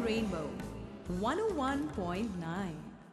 Rainbow 101.9.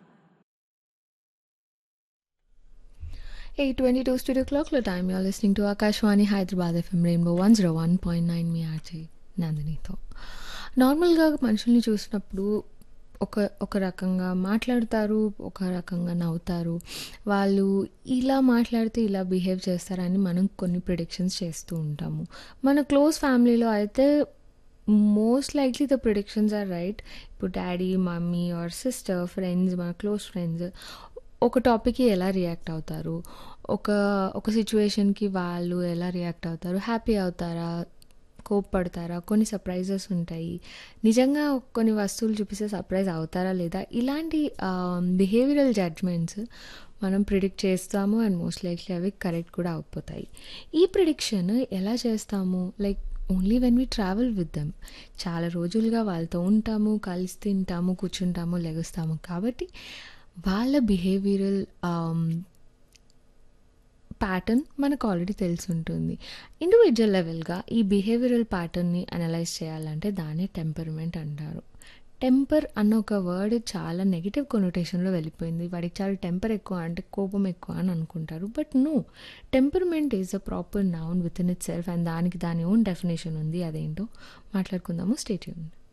822 studio clock లో time you're listening to Akashvani Hyderabad FM rainbow one zero one point nine మీ RJ నందినితో నార్మల్గా మనుషుల్ని చూసినప్పుడు ఒక ఒక రకంగా మాట్లాడతారు ఒక రకంగా నవ్వుతారు వాళ్ళు ఇలా మాట్లాడితే ఇలా బిహేవ్ చేస్తారని మనం కొన్ని ప్రిడిక్షన్స్ చేస్తూ ఉంటాము మన క్లోజ్ ఫ్యామిలీలో అయితే most likely the predictions are right ఇప్పుడు daddy mummy or sister friends మన క్లోజ్ ఫ్రెండ్స్ ఒక టాపిక్కి ఎలా రియాక్ట్ అవుతారు ఒక ఒక సిచ్యువేషన్కి వాళ్ళు ఎలా రియాక్ట్ అవుతారు హ్యాపీ అవుతారా కోప్పడతారా కొన్ని సర్ప్రైజెస్ ఉంటాయి నిజంగా కొన్ని వస్తువులు చూపిస్తే సర్ప్రైజ్ అవుతారా లేదా ఇలాంటి బిహేవియరల్ జడ్జ్మెంట్స్ మనం ప్రిడిక్ట్ చేస్తాము అండ్ మోస్ట్ లైక్లీ అవి కరెక్ట్ కూడా అయిపోతాయి ఈ ప్రిడిక్షన్ ఎలా చేస్తాము like only when we travel with them చాలా రోజులుగా వాళ్ళతో ఉంటాము కలిసి తింటాము కూర్చుంటాము లెగుస్తాము కాబట్టి వాళ్ళ బిహేవియరల్ ప్యాటర్న్ మనకు ఆల్రెడీ తెలిసి ఉంటుంది ఇండివిజువల్ లెవెల్గా ఈ బిహేవియరల్ ప్యాటర్న్ని అనలైజ్ చేయాలంటే దాన్నే టెంపర్మెంట్ అంటారు టెంపర్ అన్న ఒక వర్డ్ చాలా నెగిటివ్ కొనోటేషన్లో వెళ్ళిపోయింది వాడికి చాలా టెంపర్ ఎక్కువ అంటే కోపం ఎక్కువ అని అనుకుంటారు but no temperament is a proper noun with in itself and దానికి దాని ఓన్ డెఫినేషన్ ఉంది అదేంటో మాట్లాడుకుందాము స్టేట్ యూన్